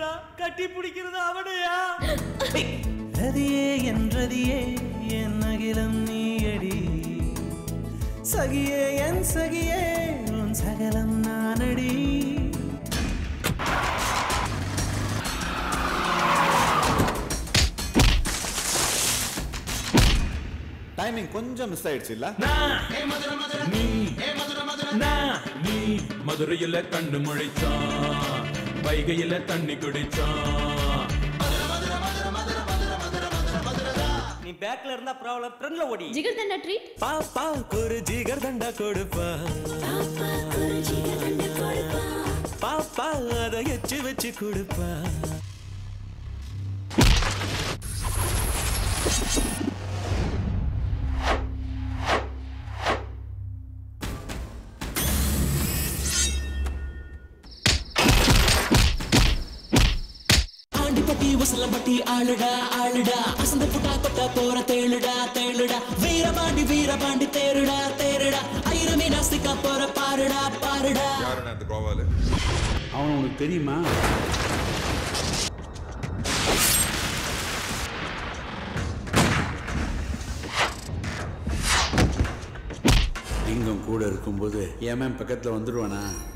வந்தா கட்டி பிடிக்கிறது அவனையா ரதியே என் ரதியே என் அகிலம் நீயடி சகியே என் சகியே உன் சகலம் நானடி டைமிங் கொஞ்சம் மிஸ் ஆயிடுச்சு இல்ல நீ மதுரையில கண்ணு முழிச்சான் வைகையில தண்ணி குடிச்சான் நீ பேக்ல இருந்தா ப்ராப்ளம் ஃப்ரண்ட்ல ஓடி ஜிகர் தண்டா ட்ரீட் பாப்பா ஒரு ஜிகர் தண்டா கொடுப்பா பாப்பா அதை எச்சு வச்சு கொடுப்பா ஆண்டிப்பட்டி உசலம்பட்டி ஆளுடா ஆளுடா அசந்த புட்டா கொட்ட போற தேளுடா தேளுடா வீரபாண்டி வீரபாண்டி தேருடா தேருடா ஐரமே நாஸ்திகா போற பாருடா பாருடா யாருண்ணா அந்த கோவாலு அவன் உனக்கு தெரியுமா லிங்கம் கூட இருக்கும்போது ஏன் பக்கத்தில் வந்துடுவானா